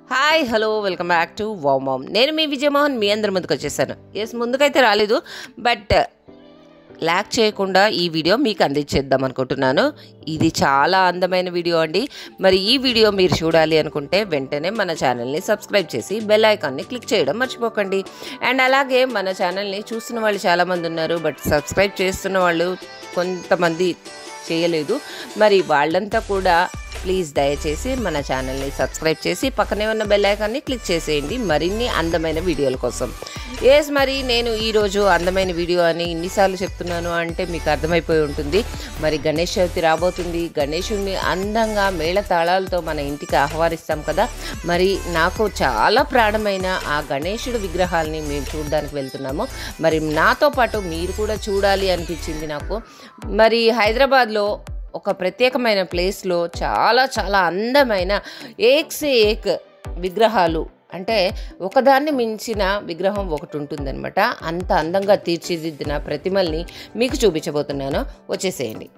Hi hello welcome back to వామామ్ నేను మీ విజయమోహన్ మీ అందరి ముందుకు వచ్చేసాను ఎస్ ముందుకైతే రాలేదు బట్ ల్యాక్ చేయకుండా ఈ వీడియో మీకు అందించేద్దాం అనుకుంటున్నాను ఇది చాలా అందమైన వీడియో అండి మరి ఈ వీడియో మీరు చూడాలి అనుకుంటే వెంటనే మన ఛానల్ని సబ్స్క్రైబ్ చేసి బెల్ ఐకాన్ని క్లిక్ చేయడం మర్చిపోకండి అండ్ అలాగే మన ఛానల్ని చూస్తున్న వాళ్ళు చాలామంది ఉన్నారు బట్ సబ్స్క్రైబ్ చేస్తున్న వాళ్ళు కొంతమంది చేయలేదు మరి వాళ్ళంతా కూడా ప్లీజ్ దయచేసి మన ఛానల్ని సబ్స్క్రైబ్ చేసి పక్కనే ఉన్న బెల్ ఐకాన్ని క్లిక్ చేసేయండి మరిన్ని అందమైన వీడియోల కోసం ఎస్ మరి నేను ఈరోజు అందమైన వీడియో అని ఇన్నిసార్లు చెప్తున్నాను అంటే మీకు అర్థమైపోయి ఉంటుంది మరి గణేష్ చవితి రాబోతుంది గణేషుడిని అందంగా మేళ తాళాలతో మన ఇంటికి ఆహ్వానిస్తాం కదా మరి నాకు చాలా ప్రాణమైన ఆ గణేషుడు విగ్రహాలని మేము చూడడానికి వెళ్తున్నాము మరి నాతో పాటు మీరు కూడా చూడాలి అనిపించింది నాకు మరి హైదరాబాద్లో ఒక ప్రత్యేకమైన ప్లేస్లో చాలా చాలా అందమైన ఏక్ సే ఏక్ విగ్రహాలు అంటే ఒకదాన్ని మించిన విగ్రహం ఒకటి ఉంటుందన్నమాట అంత అందంగా తీర్చిదిద్దిన ప్రతిమల్ని మీకు చూపించబోతున్నాను వచ్చేసేయండి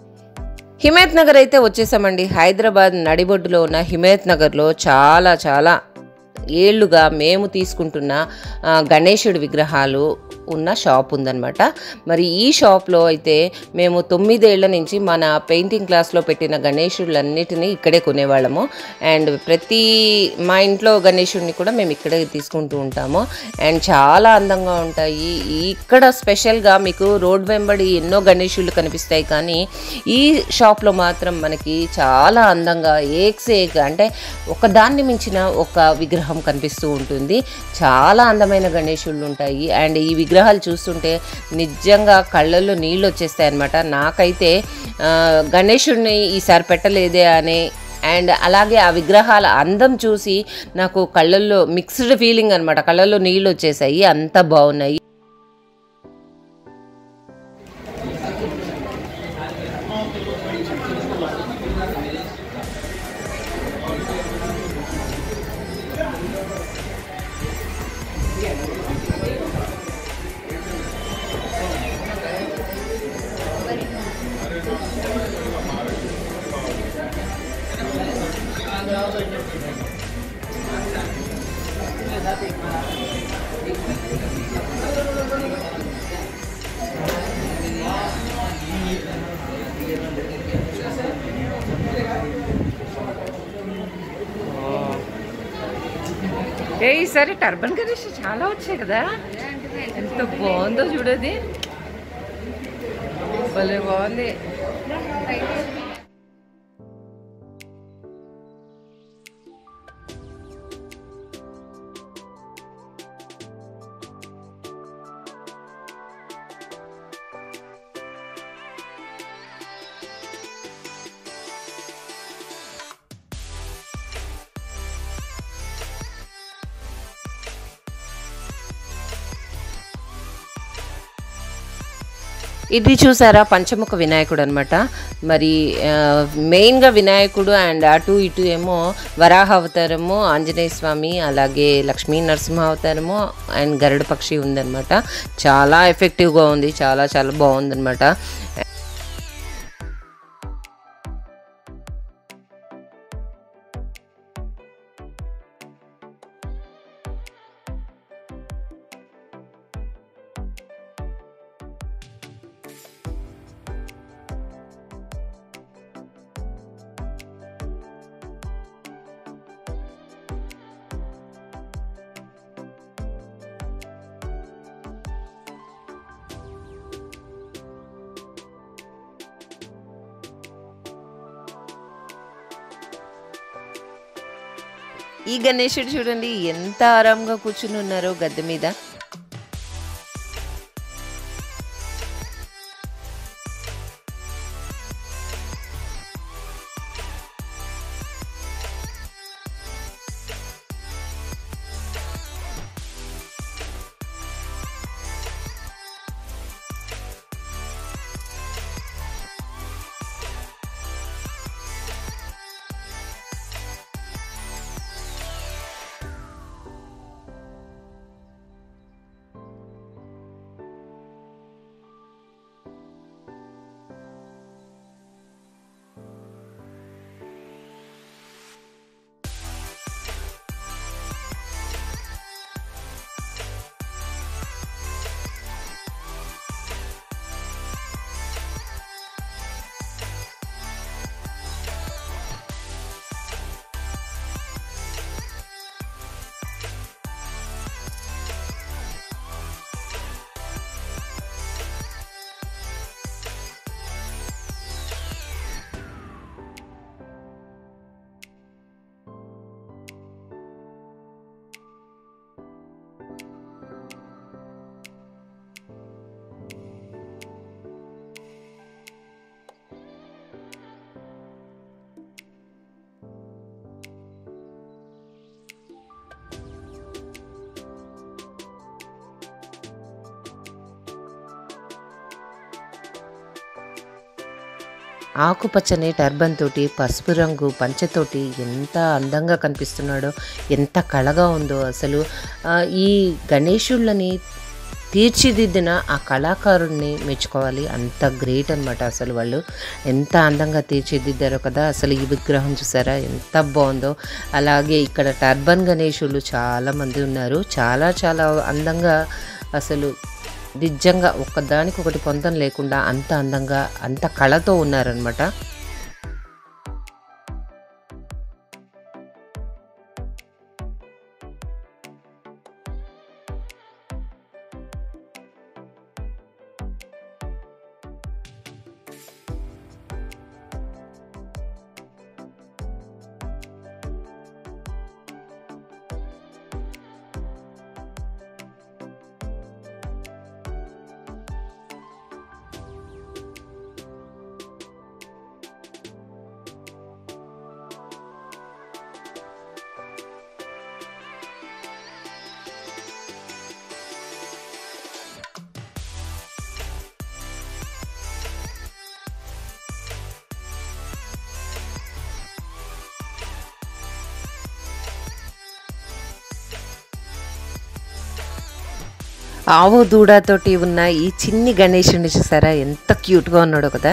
హిమాయత్ నగర్ అయితే వచ్చేసామండి హైదరాబాద్ నడిబొడ్డులో ఉన్న హిమాయత్ నగర్లో చాలా చాలా ఏళ్ళుగా మేము తీసుకుంటున్న ఆ, గణేశుడి విగ్రహాలు ఉన్న షాప్ ఉందన్నమాట మరి ఈ షాప్లో అయితే మేము తొమ్మిదేళ్ల నుంచి మన పెయింటింగ్ క్లాస్లో పెట్టిన గణేశుళ్ళన్నిటినీ ఇక్కడే కొనేవాళ్ళము అండ్ ప్రతి మా ఇంట్లో గణేశుడిని కూడా మేము ఇక్కడే తీసుకుంటూ ఉంటాము అండ్ చాలా అందంగా ఉంటాయి ఇక్కడ స్పెషల్గా మీకు రోడ్ వెంబడి ఎన్నో గణేశుళ్ళు కనిపిస్తాయి కానీ ఈ షాప్లో మాత్రం మనకి చాలా అందంగా ఏక్స్ ఏక్ అంటే ఒకదాన్ని మించిన ఒక విగ్రహం కనిపిస్తూ ఉంటుంది చాలా అందమైన గణేశుళ్ళు ఉంటాయి అండ్ ఈ విగ్రహాలు చూస్తుంటే నిజంగా కళ్ళల్లో నీళ్ళు వచ్చేస్తాయి అనమాట నాకైతే ఆ, గణేశుడిని ఈసారి పెట్టలేదే అనే అండ్ అలాగే ఆ విగ్రహాల అందం చూసి నాకు కళ్ళల్లో మిక్స్డ్ ఫీలింగ్ అనమాట కళ్ళల్లో నీళ్ళు వచ్చేసాయి అంత బాగున్నాయి ఏ ఈసారి టర్బన్ గణేష్ చాలా వచ్చాయి కదా ఎంత బాగుందో చూడది భలే బాగుంది ఇది చూసారా పంచముఖ వినాయకుడు అనమాట మరి ఆ, మెయిన్గా వినాయకుడు అండ్ అటు ఇటు ఏమో వరాహ అవతారము ఆంజనేయ స్వామి అలాగే లక్ష్మీ నరసింహ అవతారము అండ్ గరుడ పక్షి ఉందన్నమాట చాలా ఎఫెక్టివ్గా ఉంది చాలా చాలా బాగుందన్నమాట ఈ గణేశుడు చూడండి ఎంత ఆరాంగా కూర్చుని ఉన్నారో గద్దె మీద ఆకుపచ్చని టర్బన్ తోటి పసుపు రంగు పంచతోటి ఎంత అందంగా కనిపిస్తున్నాడో ఎంత కళగా ఉందో అసలు ఆ, ఈ గణేశుళ్ళని తీర్చిదిద్దిన ఆ కళాకారుడిని మెచ్చుకోవాలి అంత గ్రేట్ అనమాట అసలు వాళ్ళు ఎంత అందంగా తీర్చిదిద్దారో కదా అసలు ఈ విగ్రహం చూసారా ఎంత బాగుందో అలాగే ఇక్కడ టర్బన్ గణేశులు చాలామంది ఉన్నారు చాలా చాలా అందంగా అసలు నిజంగా ఒకదానికి ఒకటి పొందం లేకుండా అంత అందంగా అంత కళతో ఉన్నారనమాట ఆవు దూడతోటి ఉన్న ఈ చిన్ని గణేషుని చూసారా ఎంత క్యూట్గా ఉన్నాడో కదా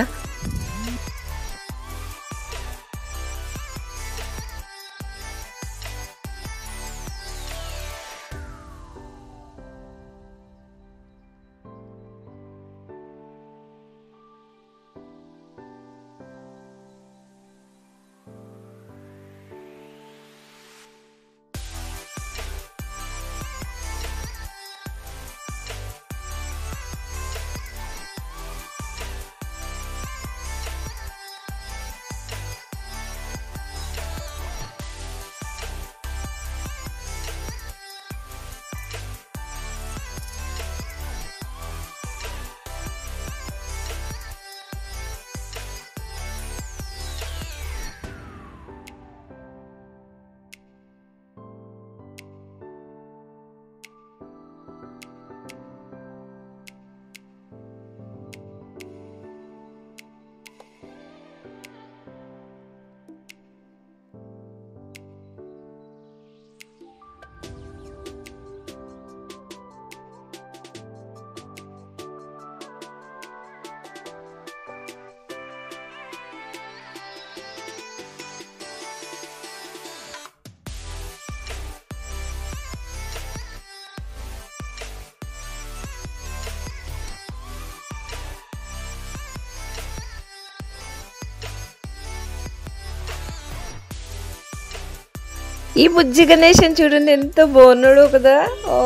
ఈ బుజ్జి గణేషన్ చూడండి ఎంత బాగున్నాడో కదా ఓ.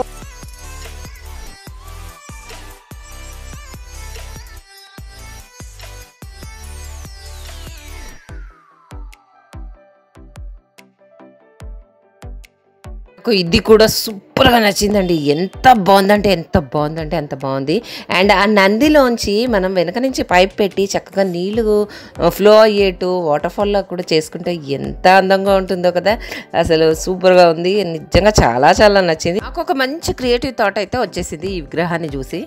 నాకు ఇది కూడా సూపర్గా నచ్చిందండి ఎంత బాగుందంటే ఎంత బాగుందంటే అంత బాగుంది అండ్ ఆ నందిలోంచి మనం వెనక నుంచి పైప్ పెట్టి చక్కగా నీళ్లు ఫ్లో అయ్యేట్టు వాటర్ ఫాల్లో కూడా చేసుకుంటే ఎంత అందంగా ఉంటుందో కదా అసలు సూపర్గా ఉంది నిజంగా చాలా చాలా నచ్చింది నాకు ఒక మంచి క్రియేటివ్ థాట్ అయితే వచ్చేసింది ఈ విగ్రహాన్ని చూసి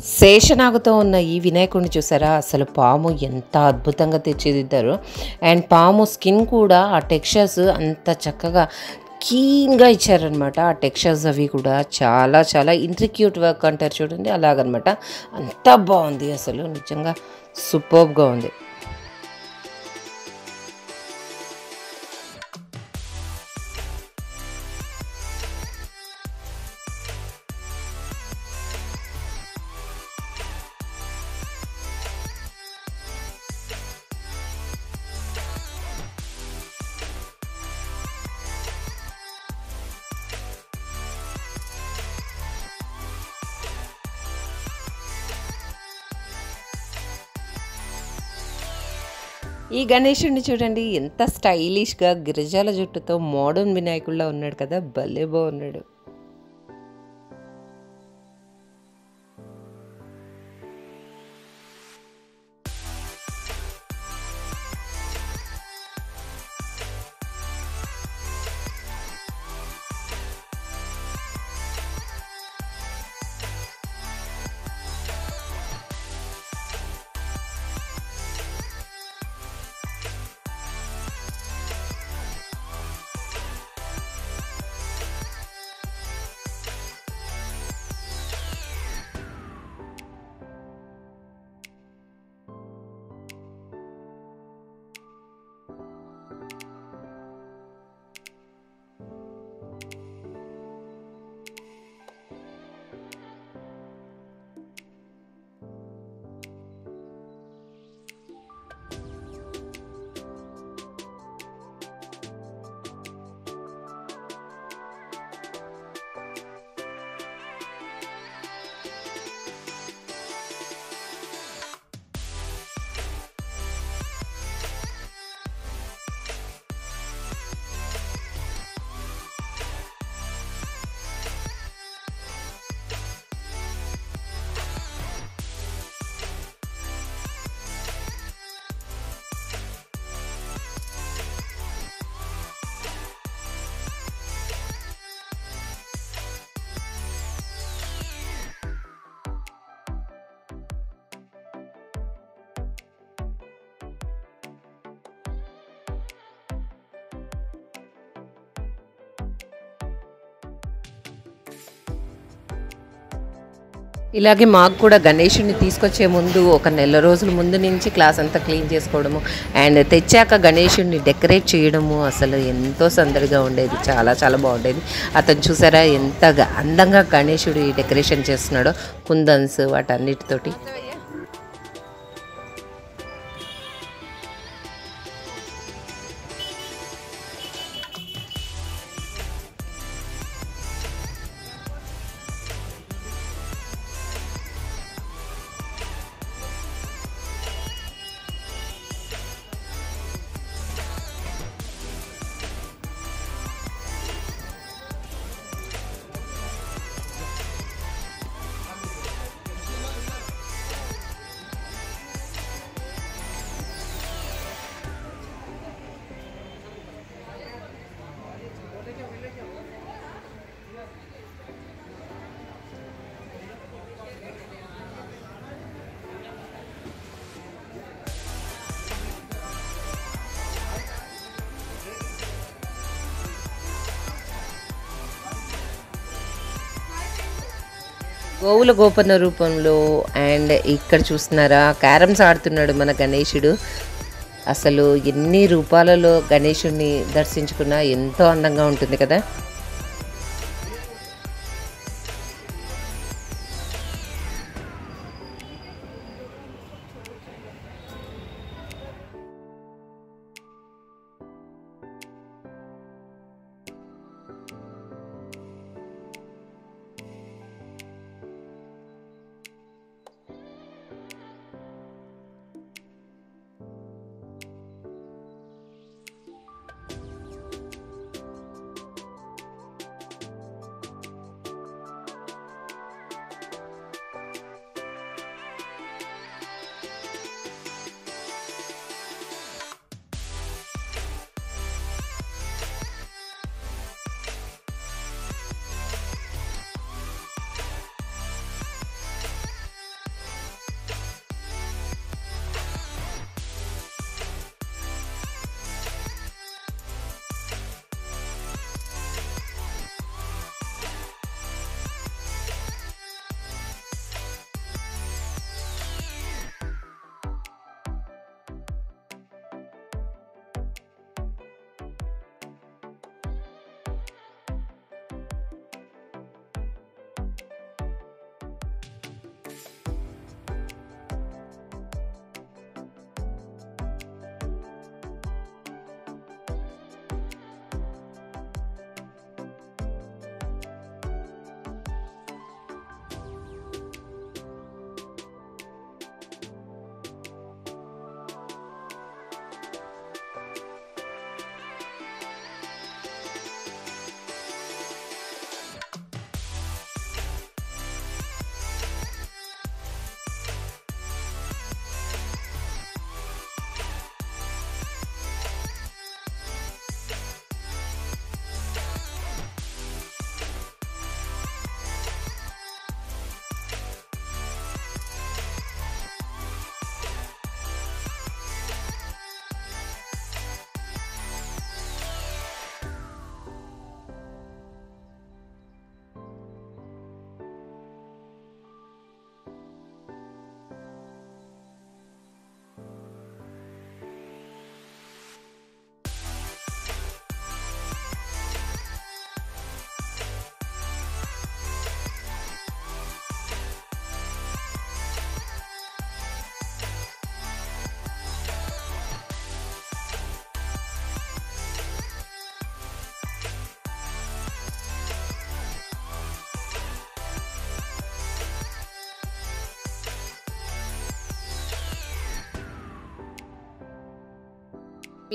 శేషనాగుతో ఉన్న ఈ వినాయకుడిని చూసారా అసలు పాము ఎంత అద్భుతంగా తెచ్చిదిద్దారు అండ్ పాము స్కిన్ కూడా ఆ టెక్స్చర్స్ అంత చక్కగా కీన్గా ఇచ్చారనమాట ఆ టెక్స్చర్స్ అవి కూడా చాలా చాలా ఇంట్రిక్యూట్ వర్క్ అంటారు చూడండి అలాగనమాట అంత బాగుంది అసలు నిజంగా సూపర్గా ఉంది ఈ గణేశుడిని చూడండి ఎంత స్టైలిష్గా గిరిజాల జుట్టుతో మోడర్న్ వినాయకుడిలా ఉన్నాడు కదా భలే బాగున్నాడు ఇలాగే మాకు కూడా గణేషుని తీసుకొచ్చే ముందు ఒక నెల రోజుల ముందు నుంచి క్లాస్ అంతా క్లీన్ చేసుకోవడము అండ్ తెచ్చాక గణేషుడిని డెకరేట్ చేయడము అసలు ఎంతో సందడిగా ఉండేది చాలా చాలా బాగుండేది అతను చూసారా ఎంత గ- అందంగా గణేషుడి డెకరేషన్ చేస్తున్నాడో కుందన్స్ వాటన్నిటితోటి గోవుల గోపన్న రూపంలో అండ్ ఇక్కడ చూస్తున్నారా క్యారమ్స్ ఆడుతున్నాడు మన గణేశుడు అసలు ఎన్ని రూపాలలో గణేశుడిని దర్శించుకున్నా ఎంతో అందంగా ఉంటుంది కదా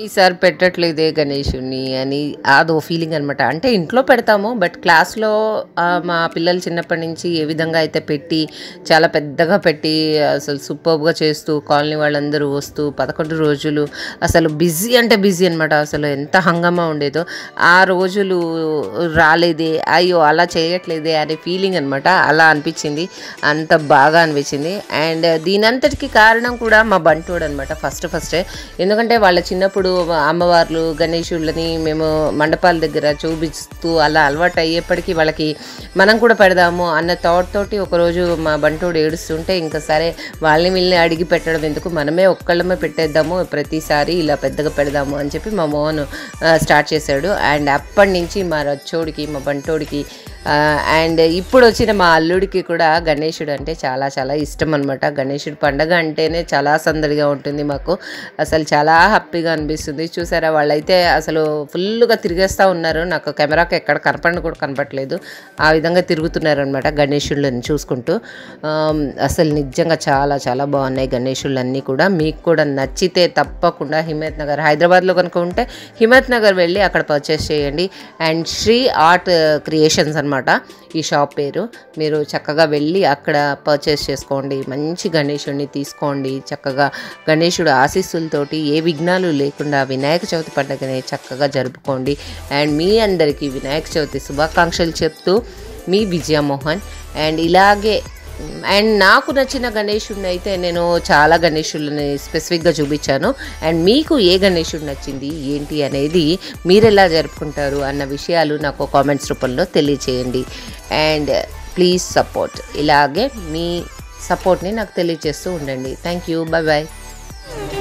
ఈసారి పెట్టట్లేదే గణేషుని అని అదో ఫీలింగ్ అనమాట అంటే ఇంట్లో పెడతాము బట్ క్లాస్లో ఆ, మా పిల్లలు చిన్నప్పటి నుంచి ఏ విధంగా అయితే పెట్టి చాలా పెద్దగా పెట్టి అసలు సూపర్గా చేస్తూ కాలనీ వాళ్ళందరూ వస్తూ పదకొండు రోజులు అసలు బిజీ అంటే బిజీ అనమాట అసలు ఎంత హంగామా ఉండేదో ఆ రోజులు రాలేదే అయ్యో అలా చేయట్లేదే అనే ఫీలింగ్ అనమాట అలా అనిపించింది అంత బాగా అనిపించింది అండ్ దీనంతటికి కారణం కూడా మా బంటోడు అనమాట ఫస్ట్ ఫస్టే ఎందుకంటే వాళ్ళ చిన్నప్పుడు అమ్మవార్లు గణేశుళ్ళని మేము మండపాల దగ్గర చూపిస్తూ అలా అలవాటు అయ్యేప్పటికీ వాళ్ళకి మనం కూడా పెడదాము అన్న థాట్ తోటి ఒకరోజు మా బంటోడు ఏడుస్తుంటే ఇంకా సరే వాళ్ళని వీళ్ళని అడిగి పెట్టడం ఎందుకు మనమే ఒక్కళ్ళమే పెట్టేద్దాము ప్రతిసారి ఇలా పెద్దగా పెడదాము అని చెప్పి మా మోహన్ స్టార్ట్ చేశాడు అండ్ అప్పటి నుంచి మా రచ్చోడికి మా బంటోడికి అండ్ ఇప్పుడు వచ్చిన మా అల్లుడికి కూడా గణేశుడు అంటే చాలా చాలా ఇష్టం అనమాట గణేశుడు పండగ అంటేనే చాలా సందడిగా ఉంటుంది మాకు అసలు చాలా హ్యాపీగా అనిపిస్తుంది చూసారా వాళ్ళైతే అసలు ఫుల్గా తిరిగేస్తూ ఉన్నారు నాకు కెమెరాకి ఎక్కడ కనపడిన కూడా కనపట్లేదు ఆ విధంగా తిరుగుతున్నారు అనమాట గణేశుళ్ళని చూసుకుంటూ ఆమ్, అసలు నిజంగా చాలా చాలా బాగున్నాయి గణేశుళ్ళన్నీ కూడా మీకు కూడా నచ్చితే తప్పకుండా హిమత్ నగర్ హైదరాబాద్లో కనుక ఉంటే హిమత్ నగర్ వెళ్ళి అక్కడ పర్చేస్ చేయండి అండ్ శ్రీ ఆర్ట్ క్రియేషన్స్ అనమాట ఈ షాప్ పేరు మీరు చక్కగా వెళ్ళి అక్కడ పర్చేస్ చేసుకోండి మంచి గణేశుడిని తీసుకోండి చక్కగా గణేశుడు ఆశీస్సులతోటి ఏ విఘ్నాలు లేకుండా వినాయక చవితి పండుగని చక్కగా జరుపుకోండి అండ్ మీ అందరికీ వినాయక చవితి శుభాకాంక్షలు చెప్తూ మీ విజయమోహన్ అండ్ ఇలాగే అండ్ నాకు నచ్చిన గణేశుడిని అయితే నేను చాలా గణేశుడిని స్పెసిఫిక్గా చూపించాను అండ్ మీకు ఏ గణేశుడు నచ్చింది ఏంటి అనేది మీరు ఎలా జరుపుకుంటారు అన్న విషయాలు నాకు కామెంట్స్ రూపంలో తెలియచేయండి అండ్ ప్లీజ్ సపోర్ట్ ఇలాగే మీ సపోర్ట్ని నాకు తెలియజేస్తూ ఉండండి థ్యాంక్ యూ బాయ్ బాయ్